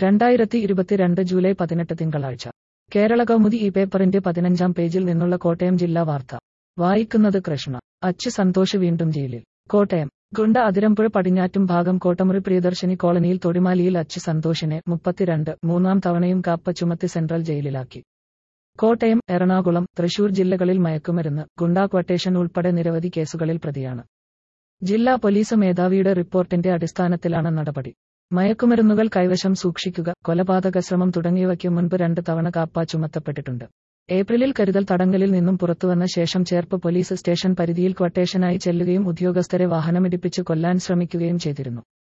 രണ്ടായിരത്തി ഇരുപത്തിരണ്ട് ജൂലൈ പതിനെട്ട് തിങ്കളാഴ്ച കേരള കൗമുദി ഈ പേപ്പറിന്റെ പതിനഞ്ചാം പേജിൽ നിന്നുള്ള കോട്ടയം ജില്ലാ വാർത്ത വായിക്കുന്നത് കൃഷ്ണ അച്ച് സന്തോഷ് വീണ്ടും ജയിലിൽ കോട്ടയം ഗുണ്ട അതിരമ്പുഴ പടിഞ്ഞാറ്റും ഭാഗം കോട്ടമുറി പ്രിയദർശിനി കോളനിയിൽ തൊടിമാലിയിൽ അച്ച് സന്തോഷിനെ മുപ്പത്തിരണ്ട് മൂന്നാം തവണയും കാപ്പ ചുമത്തി സെൻട്രൽ ജയിലിലാക്കി കോട്ടയം എറണാകുളം തൃശൂർ ജില്ലകളിൽ മയക്കുമരുന്ന് ഗുണ്ടാ ക്വട്ടേഷൻ ഉൾപ്പെടെ നിരവധി കേസുകളിൽ പ്രതിയാണ് ജില്ലാ പോലീസ് മേധാവിയുടെ റിപ്പോർട്ടിന്റെ അടിസ്ഥാനത്തിലാണ് നടപടി മയക്കുമരുന്നുകൾ കൈവശം സൂക്ഷിക്കുക കൊലപാതക ശ്രമം തുടങ്ങിയവയ്ക്ക് മുൻപ് രണ്ട് തവണ കാപ്പ ചുമത്തപ്പെട്ടിട്ടുണ്ട് ഏപ്രിലിൽ കരുതൽ തടങ്കലിൽ നിന്നും പുറത്തുവന്ന ശേഷം ചേർപ്പ് പോലീസ് സ്റ്റേഷൻ പരിധിയിൽ ക്വട്ടേഷനായി ചെല്ലുകയും ഉദ്യോഗസ്ഥരെ വാഹനമിടിപ്പിച്ച് കൊല്ലാൻ ശ്രമിക്കുകയും ചെയ്തിരുന്നു